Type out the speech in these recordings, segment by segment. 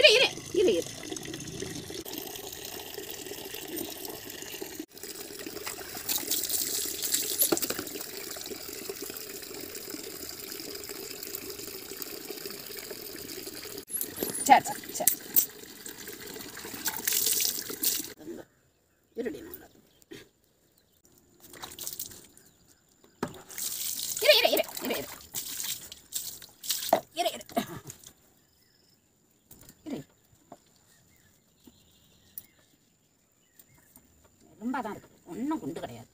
இரு இரு இரு இரு சரி சரி சரி இருடி நல்லா இரு இரு இரு இரு இரு இரு இரு இரு ரொம்ப தான் இருக்கு ஒன்றும் குண்டு கிடையாது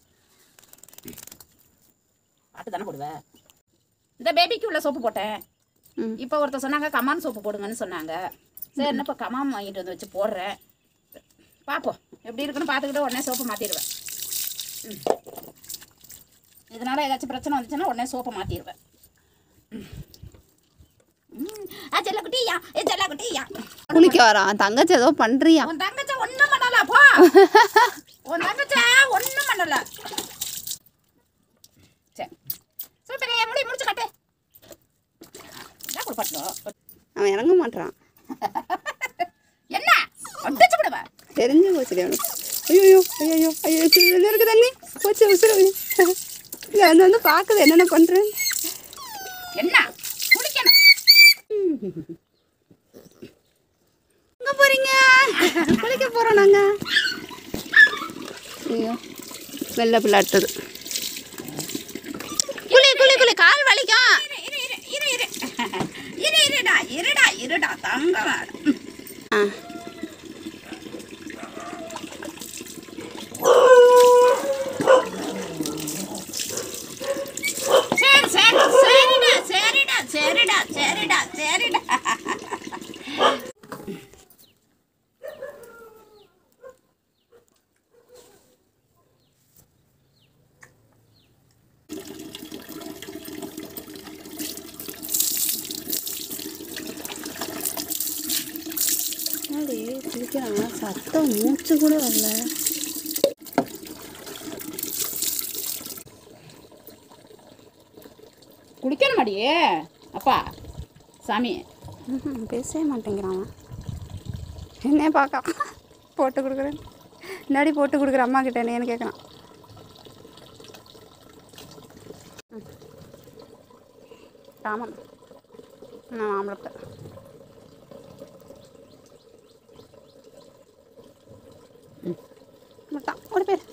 பாட்டு தானே போடுவ இந்த பேபிக்கு உள்ள சோப்பு போட்டேன் ம். இப்போ ஒருத்தர் சொன்னாங்க கமான் சோப்பு போடுங்கன்னு சொன்னாங்க சரி என்ன இப்போ கமான் வாங்கிட்டு வந்து வச்சு போடுறேன் பார்ப்போம் எப்படி இருக்குன்னு பார்த்துக்கிட்டு உடனே சோப்பு மாற்றிடுவேன் ம் இதனால ஏதாச்சும் பிரச்சனை வந்துச்சுன்னா உடனே சோப்பை மாற்றிடுவேன் ஆ செல்லக்குட்டியா ஏ செல்லக்குட்டியா குளிக்க வரான் தங்கச்சி ஏதோ பண்றியா உன் தங்கச்ச ஒன்றும் பண்ணல போ உன் தங்கச்ச ஒன்றும் பண்ணல சரி சூப்பரே முடி முடிச்சு காட்டு என்ன கொடுப்பாட்டோ அவன் இறங்க மாட்டான் என்ன அடிச்சு விடுவேன் தெரிஞ்சு போச்சு அவனுக்கு ஐயோ ஐயோ ஐயோ சில்லுன்னு இருக்கு தண்ணி போச்சு உசுறு இல்லை வந்து வந்து பார்க்குது என்னென்ன பண்ணுறேன் என்ன குளிக்கணும் எங்கே போகிறீங்க குளிக்க போகிறோம் நாங்கள் ஐயோ வெள்ளை பிள்ளாட்டுது குளி குளி குளி கால் வலிக்கும் இரு இரு இரு இரு இரு இருடா இருடா இருடா தங்க ஆ சரி சரி சரிடா சரிடா சரிடா சரிடா சரிடா என்னடி குளிக்கிறாங்க சத்தம் மூச்சு கூட வரல குளிக்கணும் மாடியே அப்பா சாமி ம்ஹும், பேசவே மாட்டேங்கிறான் அவன். என்னைய பார்க்க போட்டு கொடுக்குறேன் முன்னாடி போட்டு கொடுக்குற அம்மா கிட்ட என்னன்னு கேட்குறான் ம். ராமன் நான் ஆம்பளை முட்டான் ஒரு பேர்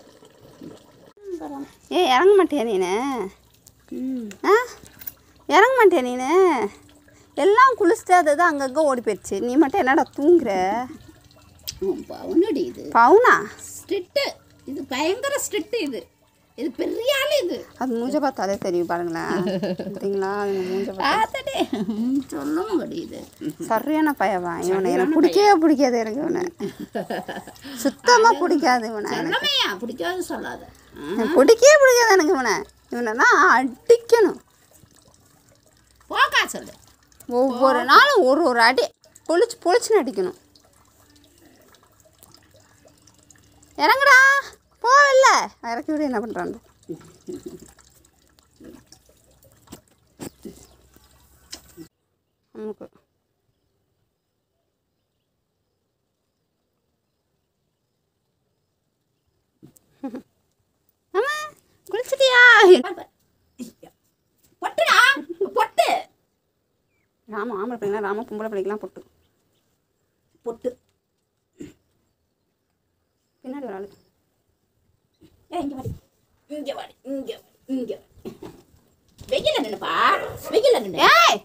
ஏ இறங்க மாட்டியா நீனு ஆ இறங்க மாட்டியா நீனு எல்லாம் குளிச்சுட்டு அது தான் அங்கங்கே ஓடி போயிடுச்சு நீ மட்டும் என்னடா தூங்குற பவுனடி இது பவுனா ஸ்ட்ரிக்ட்டு இது பயங்கர ஸ்ட்ரிக்ட்டு இது இது பெரிய ஆள் இது அது மூஞ்ச பார்த்தாலே தெரியும் பாருங்களேன் பார்த்தீங்களா அது மூஞ்ச பார்த்தா பார்த்தடே சொல்ல முடியுது சரியான பயவன் இவனை எனக்கு பிடிக்கவே பிடிக்காது எனக்கு இவனை சுத்தமாக பிடிக்காது இவனை எனக்கு சொல்லமையா பிடிக்காது சொல்லாத எனக்கு பிடிக்கவே பிடிக்காது எனக்கு இவனை இவனை அடிக்கணும் போக்கா சொல்லு ஒவ்வொரு நாளும் ஒரு ஒரு அடி பொழிச்சு பொழிச்சுன்னு அடிக்கணும் இறங்குடா போவில்ல இறக்கி விட என்ன பண்ணுறாங்க நமக்கு ஆமா குளிச்சிட்டியா பொட்டுடா பொட்டு ராம ஆம்பளை பிள்ளைங்களா ராம பொம்பளை பிள்ளைங்களாம் பொட்டு பொட்டு பின்னாடி ஒரு ஆளு ஏய், இங்க வாடி இங்க வாடி இங்க வாடி இங்க வாடி வெயில நின்னுப்பா வெயில நின்னு ஏய்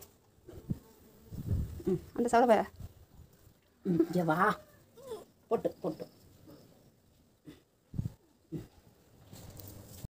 அந்த சவலை பைய இங்க வா பொட்டு பொட்டு